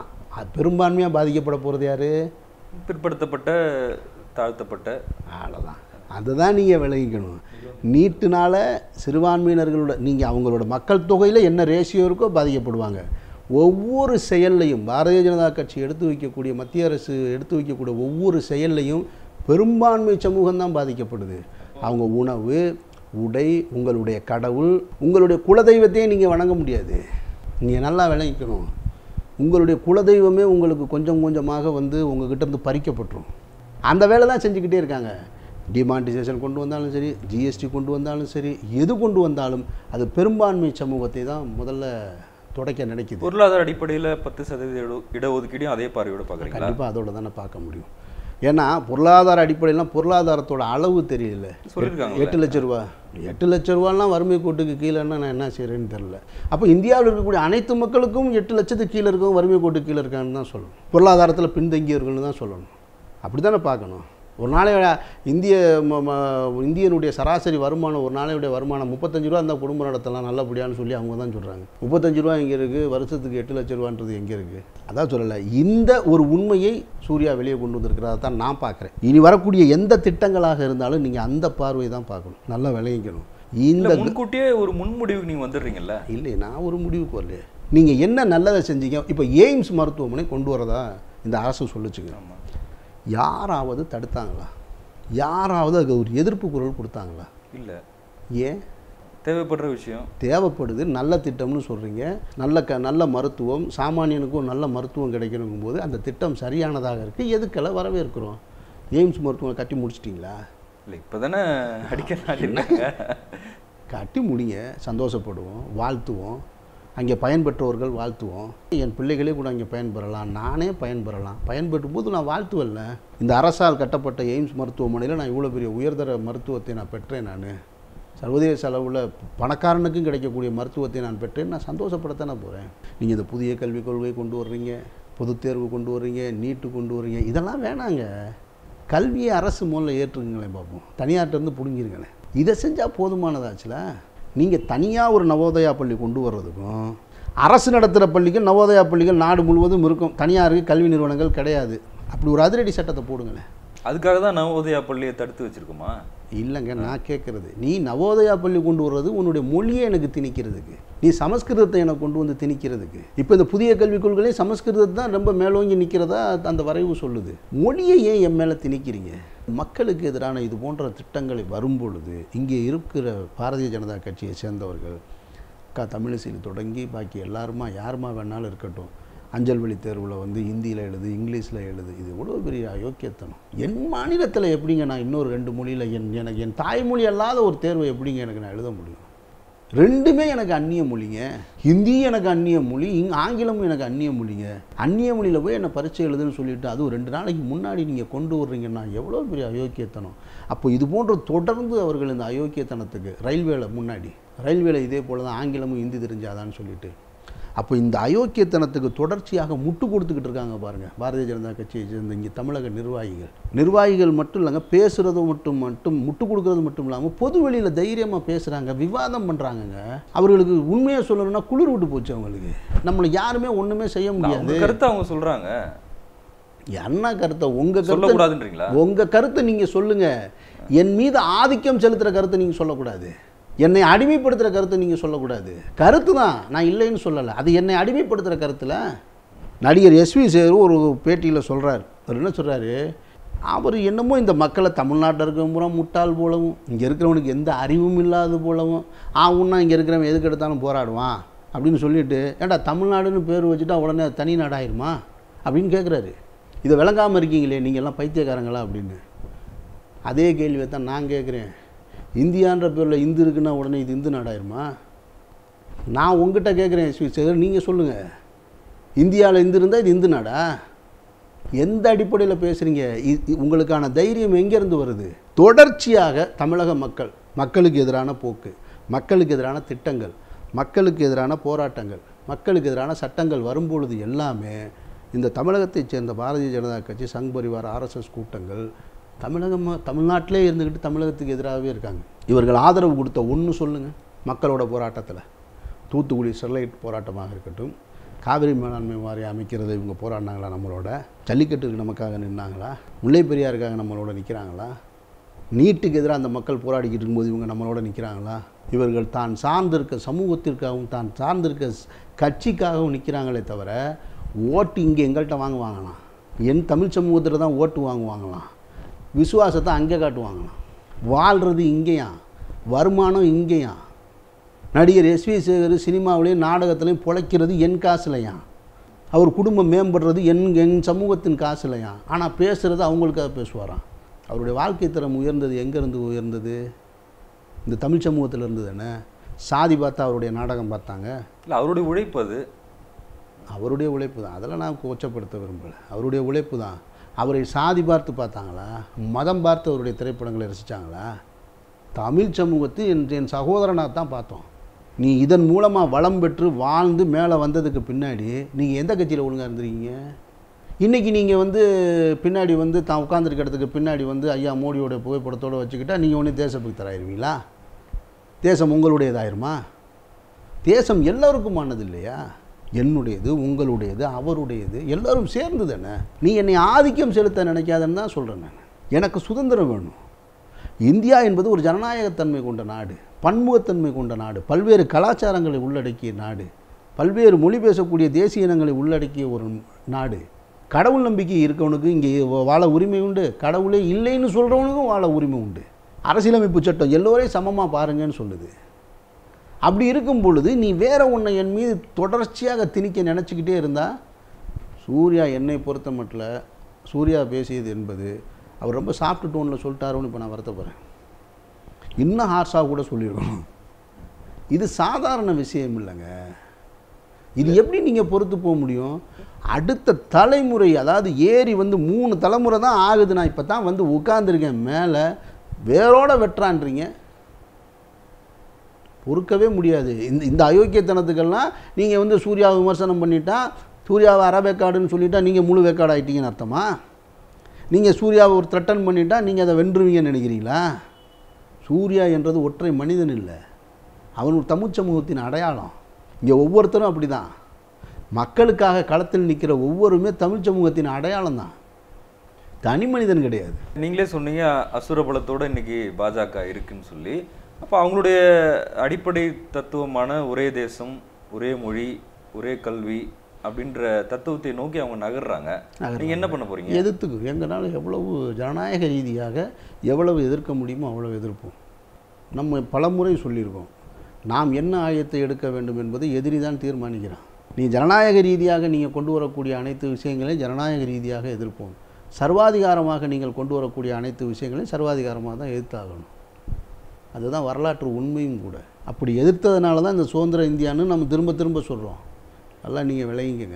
ஆ பெரும்பான்மையாக பாதிக்கப்பட போகிறது யார் பிற்படுத்தப்பட்ட தாழ்த்தப்பட்ட அவ்வளோதான் அதுதான் நீங்கள் விளங்கிக்கணும் நீட்டுனால சிறுபான்மையினர்களோட நீங்கள் அவங்களோட மக்கள் தொகையில் என்ன ரேஷியோ இருக்கோ பாதிக்கப்படுவாங்க ஒவ்வொரு செயல்லையும் பாரதிய ஜனதா கட்சி எடுத்து வைக்கக்கூடிய மத்திய அரசு எடுத்து வைக்கக்கூடிய ஒவ்வொரு செயல்லையும் பெரும்பான்மை சமூகம் தான் பாதிக்கப்படுது அவங்க உணவு உடை உங்களுடைய கடவுள் உங்களுடைய குலதெய்வத்தையும் நீங்கள் வணங்க முடியாது நீங்கள் நல்லா விளங்கிக்கணும் உங்களுடைய குலதெய்வமே உங்களுக்கு கொஞ்சம் கொஞ்சமாக வந்து உங்ககிட்ட இருந்து பறிக்கப்பட்டுரும் அந்த வேலை தான் செஞ்சுக்கிட்டே இருக்காங்க டிமானிட்டைசேஷன் கொண்டு வந்தாலும் சரி ஜிஎஸ்டி கொண்டு வந்தாலும் சரி எது கொண்டு வந்தாலும் அது பெரும்பான்மை சமூகத்தை தான் முதல்ல துடைக்க நினைக்குது பொருளாதார அடிப்படையில் பத்து சதவீத இட- இடஒதுக்கீடையும் அதே பார்வையோட பார்க்குறீங்களா கண்டிப்பாக அதோட தானே பார்க்க முடியும் ஏன்னா பொருளாதார அடிப்படையிலாம் பொருளாதாரத்தோட அளவு தெரியல சொல்லியிருக்காங்கல்ல. எட்டு லட்ச ரூபா எட்டு லட்ச ரூபாலாம் வறுமை கோட்டுக்கு கீழேன்னா நான் என்ன செய்கிறேன்னு தெரில அப்போ இந்தியாவில் இருக்கக்கூடிய அனைத்து மக்களுக்கும் எட்டு லட்சத்துக்கு கீழே இருக்கவும் வறுமை கோட்டுக்கு கீழே இருக்கான்னு தான் சொல்லணும் பொருளாதாரத்தில் பின்தங்கியவர்கள்னு தான் சொல்லணும் அப்படி தானே பார்க்கணும் ஒரு நாளையோட இந்திய ம- ம- இந்தியனுடைய சராசரி வருமானம் ஒரு நாளையுடைய வருமானம் முப்பத்தஞ்சு ரூபா இருந்தால் குடும்பம் நடத்தலாம் நல்லபடியான்னு சொல்லி அவங்க தான் சொல்கிறாங்க முப்பத்தஞ்சு ரூபா எங்கே இருக்குது வருஷத்துக்கு எட்டு லட்ச ரூபான்றது எங்கே இருக்குது அதான் சொல்லலை இந்த ஒரு உண்மையை சூர்யா வெளியே கொண்டு வந்திருக்கிறதா தான் நான் பார்க்குறேன் இனி வரக்கூடிய எந்த திட்டங்களாக இருந்தாலும் நீங்கள் அந்த பார்வை தான் பார்க்கணும் நல்லா விளைவிக்கணும் இந்த இல்ல முன்கூட்டியே ஒரு முன்முடிவுக்கு நீங்க வந்துடுறீங்கல்ல இல்லை நான் ஒரு முடிவுக்கு வரல நீங்கள் என்ன நல்லதை செஞ்சீங்க இப்போ எய்ம்ஸ் மருத்துவமனை கொண்டு வரதா இந்த அரசு சொல்லுச்சுங்க ஆமா யாராவது தடுத்தாங்களா யாராவது அதுக்கு ஒரு எதிர்ப்பு குரல் கொடுத்தாங்களா இல்ல ஏன் தேவைப்படுற விஷயம் தேவைப்படுது நல்ல திட்டம்னு சொல்கிறீங்க நல்ல க நல்ல மருத்துவம் சாமானியனுக்கும் நல்ல மருத்துவம் கிடைக்கணுங்கும் போது அந்த திட்டம் சரியானதாக இருக்குது எதுக்கெல்லாம் வரவேற்கிறோம் எய்ம்ஸ் மருத்துவம் கட்டி முடிச்சிட்டிங்களா இல்ல இப்பதானே அடிக்க நாட்டிருக்காங்க கட்டி முடிங்க சந்தோஷப்படுவோம் வாழ்த்துவோம் அங்கே பயன்பெற்றவர்கள் வாழ்த்துவோம் என் பிள்ளைகளே கூட அங்கே பயன்பெறலாம் நானே பயன்பெறலாம் பயன்பெறும் போது நான் வாழ்த்துவல்ல இந்த அரசால் கட்டப்பட்ட எய்ம்ஸ் மருத்துவமனையில் நான் இவ்வளோ பெரிய உயர்தர மருத்துவத்தை நான் பெற்றேன் நான் சர்வதேச அளவில் பணக்காரனுக்கும் கிடைக்கக்கூடிய மருத்துவத்தை நான் பெற்றேன் நான் சந்தோஷப்படத்தானே போகிறேன் நீங்கள் இந்த புதிய கல்விக் கொள்கை கொண்டு வர்றீங்க பொதுத் தேர்வு கொண்டு வர்றீங்க நீட்டு கொண்டு வர்றீங்க இதெல்லாம் வேணாங்க கல்வியை அரசு முதல்ல ஏற்றுக்குங்களேன் பார்ப்போம் தனியார்ட்டேருந்து பிடுங்கிருங்களேன் இதை செஞ்சால் போதுமானதாச்சுல நீங்கள் தனியாக ஒரு நவோதயா பள்ளி கொண்டு வர்றதுக்கும் அரசு நடத்துகிற பள்ளிக்கும் நவோதயா பள்ளிகள் நாடு முழுவதும் இருக்கும் தனியாருக்கு கல்வி நிறுவனங்கள் கிடையாது அப்படி ஒரு அதிரடி சட்டத்தை போடுங்களேன் அதுக்காக தான் நவோதயா பள்ளியை தடுத்து வச்சிருக்கோமா இல்லைங்க நான் கேட்குறது நீ நவோதயா பள்ளி கொண்டு வர்றது உன்னுடைய மொழியை எனக்கு திணிக்கிறதுக்கு நீ சமஸ்கிருதத்தை எனக்கு கொண்டு வந்து திணிக்கிறதுக்கு இப்போ இந்த புதிய கல்விக் கொள்கையிலே சமஸ்கிருதத்தை தான் ரொம்ப மேலோங்கி நிற்கிறதா அந்த வரைவு சொல்லுது மொழியை ஏன் என் மேலே திணிக்கிறீங்க மக்களுக்கு எதிரான இது போன்ற திட்டங்களை வரும் பொழுது இங்கே இருக்கிற பாரதிய ஜனதா கட்சியை சேர்ந்தவர்கள் அக்கா தமிழிசையில் தொடங்கி பாக்கி எல்லாருமா யாருமா வேணாலும் இருக்கட்டும் அஞ்சல் வழி தேர்வில் வந்து ஹிந்தியில் எழுது இங்கிலீஷில் எழுது இது எவ்வளோ பெரிய அயோக்கியத்தனம் என் மாநிலத்தில் எப்படிங்க நான் இன்னொரு ரெண்டு மொழியில் என் எனக்கு என் தாய்மொழி அல்லாத ஒரு தேர்வை எப்படிங்க எனக்கு நான் எழுத முடியும் ரெண்டுமே எனக்கு அந்நிய மொழிங்க ஹிந்தி எனக்கு அந்நிய மொழி இங் ஆங்கிலமும் எனக்கு அந்நிய மொழிங்க அந்நிய மொழியில் போய் என்னை பரீட்சை எழுதுன்னு சொல்லிட்டு அதுவும் ரெண்டு நாளைக்கு முன்னாடி நீங்கள் கொண்டு வர்றீங்கன்னா எவ்வளோ பெரிய அயோக்கியத்தனம் அப்போ இது போன்ற தொடர்ந்து அவர்கள் இந்த அயோக்கியத்தனத்துக்கு ரயில்வேல முன்னாடி ரயில்வேல இதே போல் தான் ஆங்கிலமும் ஹிந்தி தெரிஞ்சாதான்னு சொல்லிட்டு அப்போ இந்த அயோக்கியத்தனத்துக்கு தொடர்ச்சியாக முட்டு கொடுத்துக்கிட்டு இருக்காங்க பாருங்கள் பாரதிய ஜனதா கட்சியை சேர்ந்த இங்கே தமிழக நிர்வாகிகள் நிர்வாகிகள் மட்டும் இல்லைங்க பேசுகிறது மட்டும் மட்டும் முட்டு கொடுக்கறது மட்டும் இல்லாமல் பொது வெளியில் தைரியமாக பேசுகிறாங்க விவாதம் பண்ணுறாங்கங்க அவர்களுக்கு உண்மையை சொல்லணும்னா குளிர் விட்டு போச்சு அவங்களுக்கு நம்மளை யாருமே ஒன்றுமே செய்ய அவங்க முடியாது கருத்தை அவங்க சொல்றாங்க என்ன கருத்தை உங்கள் கருத்தை சொல்லக்கூடாதுன்றீங்களா உங்கள் கருத்தை நீங்கள் சொல்லுங்கள் என் மீது ஆதிக்கம் செலுத்துகிற கருத்தை நீங்கள் சொல்லக்கூடாது என்னை அடிமைப்படுத்துகிற கருத்தை நீங்கள் சொல்லக்கூடாது கருத்து தான் நான் இல்லைன்னு சொல்லலை அது என்னை அடிமைப்படுத்துகிற கருத்தில் நடிகர் எஸ்வி சேரு ஒரு பேட்டியில் சொல்கிறார் அவர் என்ன சொல்கிறாரு அவர் என்னமோ இந்த மக்களை தமிழ்நாட்டில் இருக்கிறவங்க முட்டாள் போலவும் இங்கே இருக்கிறவனுக்கு எந்த அறிவும் இல்லாத போலவும் ஆகுன்னா இங்கே இருக்கிறவன் எதுக்கு எடுத்தாலும் போராடுவான் அப்படின்னு சொல்லிட்டு ஏன்டா தமிழ்நாடுன்னு பேர் வச்சுட்டா உடனே அது தனி நாடாயிருமா அப்படின்னு கேட்குறாரு இதை விளங்காமல் இருக்கீங்களே நீங்கள் எல்லாம் பைத்தியக்காரங்களா அப்படின்னு அதே கேள்வியை தான் நான் கேட்குறேன் இந்தியான்ற பேரில் இந்து இருக்குன்னா உடனே இது இந்து நாடாயிருமா நான் உங்ககிட்ட கேட்குறேன் நீங்கள் சொல்லுங்கள் இந்தியாவில் இந்து இருந்தால் இது இந்து நாடா எந்த அடிப்படையில் பேசுகிறீங்க உங்களுக்கான தைரியம் எங்கேருந்து வருது தொடர்ச்சியாக தமிழக மக்கள் மக்களுக்கு எதிரான போக்கு மக்களுக்கு எதிரான திட்டங்கள் மக்களுக்கு எதிரான போராட்டங்கள் மக்களுக்கு எதிரான சட்டங்கள் வரும்பொழுது எல்லாமே இந்த தமிழகத்தைச் சேர்ந்த பாரதிய ஜனதா கட்சி சங் பரிவார் ஆர்எஸ்எஸ் கூட்டங்கள் தமிழகம் தமிழ்நாட்டிலே இருந்துக்கிட்டு தமிழகத்துக்கு எதிராகவே இருக்காங்க இவர்கள் ஆதரவு கொடுத்த ஒன்று சொல்லுங்கள் மக்களோட போராட்டத்தில் தூத்துக்குடி ஸ்டெர்லைட் போராட்டமாக இருக்கட்டும் காவிரி மேலாண்மை வாரியம் அமைக்கிறது இவங்க போராடினாங்களா நம்மளோட ஜல்லிக்கட்டுக்கு நமக்காக நின்னாங்களா முல்லை பெரியாருக்காக நம்மளோட நிற்கிறாங்களா நீட்டுக்கு எதிராக அந்த மக்கள் போராடிக்கிட்டு இருக்கும்போது இவங்க நம்மளோட நிற்கிறாங்களா இவர்கள் தான் சார்ந்திருக்க சமூகத்திற்காகவும் தான் சார்ந்திருக்க ஸ்- கட்சிக்காகவும் நிற்கிறாங்களே தவிர ஓட்டு இங்கே எங்கள்கிட்ட வாங்குவாங்களாம் என் தமிழ் சமூகத்தில் தான் ஓட்டு வாங்குவாங்களாம் விசுவாசத்தை அங்கே காட்டுவாங்களாம் வாழ்கிறது இங்கேயா வருமானம் இங்கேயா நடிகர் எஸ்வி சேகர் சினிமாவிலையும் நாடகத்திலையும் பிழைக்கிறது என் காசுலையா அவர் குடும்பம் மேம்படுறது என் என் சமூகத்தின் காசுலையா ஆனால் பேசுகிறது அவங்களுக்காக பேசுவாராம் அவருடைய வாழ்க்கை தரம் உயர்ந்தது எங்கேருந்து உயர்ந்தது இந்த தமிழ் சமூகத்தில் இருந்தது என்ன சாதி பார்த்தா அவருடைய நாடகம் பார்த்தாங்க இல்லை அவருடைய உழைப்பு அது அவருடைய உழைப்பு தான் அதெல்லாம் நான் கொச்சப்படுத்த விரும்பலை அவருடைய உழைப்பு தான் அவரை சாதி பார்த்து பார்த்தாங்களா மதம் பார்த்து அவருடைய திரைப்படங்களை ரசித்தாங்களா தமிழ் சமூகத்தை என் என் சகோதரனாக தான் பார்த்தோம் நீ இதன் மூலமாக வளம் பெற்று வாழ்ந்து மேலே வந்ததுக்கு பின்னாடி நீங்கள் எந்த கட்சியில் ஒழுங்காக இருந்திருக்கீங்க இன்றைக்கி நீங்கள் வந்து பின்னாடி வந்து தான் உட்காந்துருக்க இடத்துக்கு பின்னாடி வந்து ஐயா மோடியோட புகைப்படத்தோடு வச்சுக்கிட்டா நீங்கள் ஒன்று தேசபக்தராயிருவீங்களா தேசம் உங்களுடையதாயிருமா தேசம் எல்லோருக்குமானது இல்லையா என்னுடையது உங்களுடையது அவருடையது எல்லாரும் சேர்ந்து தானே நீ என்னை ஆதிக்கம் செலுத்த நினைக்காதன்னு தான் சொல்கிறேன் நான் எனக்கு சுதந்திரம் வேணும் இந்தியா என்பது ஒரு ஜனநாயகத்தன்மை கொண்ட நாடு பன்முகத்தன்மை கொண்ட நாடு பல்வேறு கலாச்சாரங்களை உள்ளடக்கிய நாடு பல்வேறு மொழி பேசக்கூடிய தேசிய இனங்களை உள்ளடக்கிய ஒரு நாடு கடவுள் நம்பிக்கை இருக்கவனுக்கு இங்கே வாழ உரிமை உண்டு கடவுளே இல்லைன்னு சொல்கிறவனுக்கும் வாழ உரிமை உண்டு அரசியலமைப்பு சட்டம் எல்லோரையும் சமமாக பாருங்கன்னு சொல்லுது அப்படி இருக்கும் பொழுது நீ வேற ஒன்றை என் மீது தொடர்ச்சியாக திணிக்க நினச்சிக்கிட்டே இருந்தால் சூர்யா என்னை பொறுத்த மட்டும் சூர்யா பேசியது என்பது அவர் ரொம்ப சாஃப்ட் டோனில் சொல்லிட்டாரோன்னு இப்போ நான் வருத்தப்படுறேன் இன்னும் ஹார்ஷாக கூட சொல்லியிருக்கணும் இது சாதாரண விஷயம் இல்லைங்க இது எப்படி நீங்கள் பொறுத்து போக முடியும் அடுத்த தலைமுறை அதாவது ஏறி வந்து மூணு தலைமுறை தான் ஆகுது நான் இப்போ தான் வந்து உட்காந்துருக்கேன் மேலே வேரோட வெட்டுறான்றீங்க பொறுக்கவே முடியாது இந்த இந்த அயோக்கியத்தனத்துக்கெல்லாம் நீங்கள் வந்து சூர்யாவை விமர்சனம் பண்ணிட்டா சூர்யாவை அரை வேக்காடுன்னு சொல்லிட்டா நீங்கள் முழு வேக்காடு ஆயிட்டீங்கன்னு அர்த்தமா நீங்கள் சூர்யாவை ஒரு த்ரெட்டன் பண்ணிட்டா நீங்கள் அதை வென்றுவீங்கன்னு நினைக்கிறீங்களா சூர்யா என்றது ஒற்றை மனிதன் இல்லை அவன் ஒரு தமிழ் சமூகத்தின் அடையாளம் இங்கே ஒவ்வொருத்தரும் அப்படி தான் மக்களுக்காக களத்தில் நிற்கிற ஒவ்வொருமே தமிழ் சமூகத்தின் அடையாளம் தான் தனி மனிதன் கிடையாது நீங்களே சொன்னீங்க அசுர பலத்தோட இன்னைக்கு பாஜக இருக்குன்னு சொல்லி அப்போ அவங்களுடைய அடிப்படை தத்துவமான ஒரே தேசம் ஒரே மொழி ஒரே கல்வி அப்படின்ற தத்துவத்தை நோக்கி அவங்க நகர்றாங்க நீங்க என்ன பண்ண போறீங்க எதிர்த்துக்கு எங்களால் எவ்வளவு ஜனநாயக ரீதியாக எவ்வளவு எதிர்க்க முடியுமோ அவ்வளவு எதிர்ப்போம் நம்ம பலமுறை சொல்லியிருக்கோம் நாம் என்ன ஆயத்தை எடுக்க வேண்டும் என்பதை எதிரி தான் தீர்மானிக்கிறான் நீ ஜனநாயக ரீதியாக நீங்கள் கொண்டு வரக்கூடிய அனைத்து விஷயங்களையும் ஜனநாயக ரீதியாக எதிர்ப்போம் சர்வாதிகாரமாக நீங்கள் கொண்டு வரக்கூடிய அனைத்து விஷயங்களையும் சர்வாதிகாரமாக தான் எதிர்த்தாகணும் அதுதான் வரலாற்று உண்மையும் கூட அப்படி எதிர்த்ததுனால தான் இந்த சுதந்திர இந்தியான்னு நம்ம திரும்ப திரும்ப சொல்கிறோம் நல்லா நீங்கள் விளங்கிக்கங்க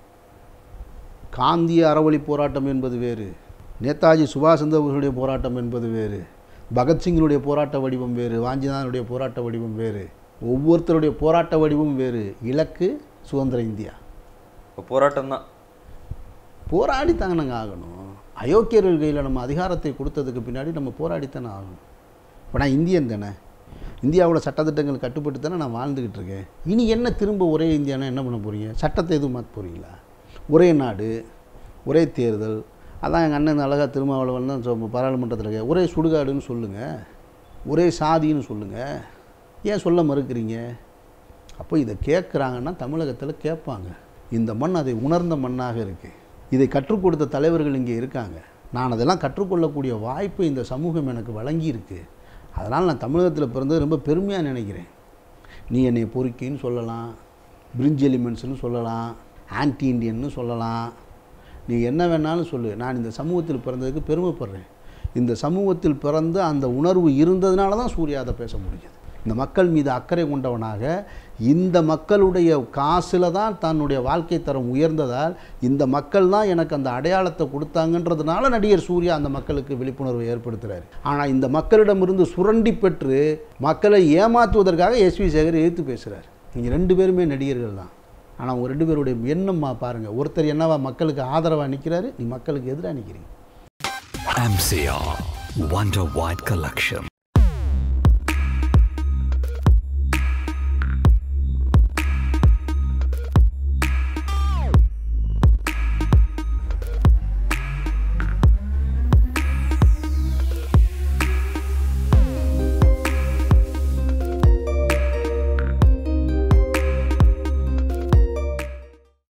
காந்திய அறவழி போராட்டம் என்பது வேறு நேதாஜி சுபாஷ் சந்திரபோஸுடைய போராட்டம் என்பது வேறு பகத்சிங்கினுடைய போராட்ட வடிவம் வேறு வாஞ்சிநாதனுடைய போராட்ட வடிவம் வேறு ஒவ்வொருத்தருடைய போராட்ட வடிவம் வேறு இலக்கு சுதந்திர இந்தியா இப்போ போராட்டம் தான் போராடித்தாங்க நாங்கள் ஆகணும் அயோக்கியர்கள் கையில் நம்ம அதிகாரத்தை கொடுத்ததுக்கு பின்னாடி நம்ம போராடித்தானே ஆகணும் இப்போ நான் இந்தியன் தானே இந்தியாவோட சட்டத்திட்டங்கள் கட்டுப்பட்டு தானே நான் வாழ்ந்துக்கிட்டு இருக்கேன் இனி என்ன திரும்ப ஒரே இந்தியானா என்ன பண்ண போகிறீங்க சட்டத்தை எதுவும் மாற்ற போகிறீங்களா ஒரே நாடு ஒரே தேர்தல் அதான் எங்கள் அண்ணன் அழகாக திருமாவளவன் தான் சொ- பாராளுமன்றத்தில் இருக்க ஒரே சுடுகாடுன்னு சொல்லுங்கள் ஒரே சாதின்னு சொல்லுங்கள் ஏன் சொல்ல மறுக்கிறீங்க அப்போ இதை கேட்குறாங்கன்னா தமிழகத்தில் கேட்பாங்க இந்த மண் அதை உணர்ந்த மண்ணாக இருக்குது இதை கற்றுக் கொடுத்த தலைவர்கள் இங்கே இருக்காங்க நான் அதெல்லாம் கற்றுக்கொள்ளக்கூடிய வாய்ப்பு இந்த சமூகம் எனக்கு வழங்கியிருக்கு அதனால் நான் தமிழகத்தில் பிறந்தது ரொம்ப பெருமையாக நினைக்கிறேன் நீ என்னை பொறுக்கின்னு சொல்லலாம் பிரிஞ்ச் எலிமெண்ட்ஸ்னு சொல்லலாம் ஆன்டி இண்டியன்னு சொல்லலாம் நீ என்ன வேணாலும் சொல்லு நான் இந்த சமூகத்தில் பிறந்ததுக்கு பெருமைப்படுறேன் இந்த சமூகத்தில் பிறந்து அந்த உணர்வு இருந்ததுனால தான் சூர்யா அதை பேச முடியுது இந்த மக்கள் மீது அக்கறை கொண்டவனாக இந்த மக்களுடைய காசில் தான் தன்னுடைய வாழ்க்கை தரம் உயர்ந்ததால் இந்த மக்கள் தான் எனக்கு அந்த அடையாளத்தை கொடுத்தாங்கன்றதுனால நடிகர் சூர்யா அந்த மக்களுக்கு விழிப்புணர்வை ஏற்படுத்துகிறார் ஆனால் இந்த மக்களிடமிருந்து சுரண்டி பெற்று மக்களை ஏமாற்றுவதற்காக எஸ்வி சேகர் எதிர்த்து பேசுகிறார் நீங்கள் ரெண்டு பேருமே நடிகர்கள் தான் ஆனால் அவங்க ரெண்டு பேருடைய எண்ணம்மா பாருங்கள் ஒருத்தர் என்னவா மக்களுக்கு ஆதரவாக நிற்கிறாரு நீ மக்களுக்கு எதிராக நிற்கிறீங்க MCR Wonder White Collection.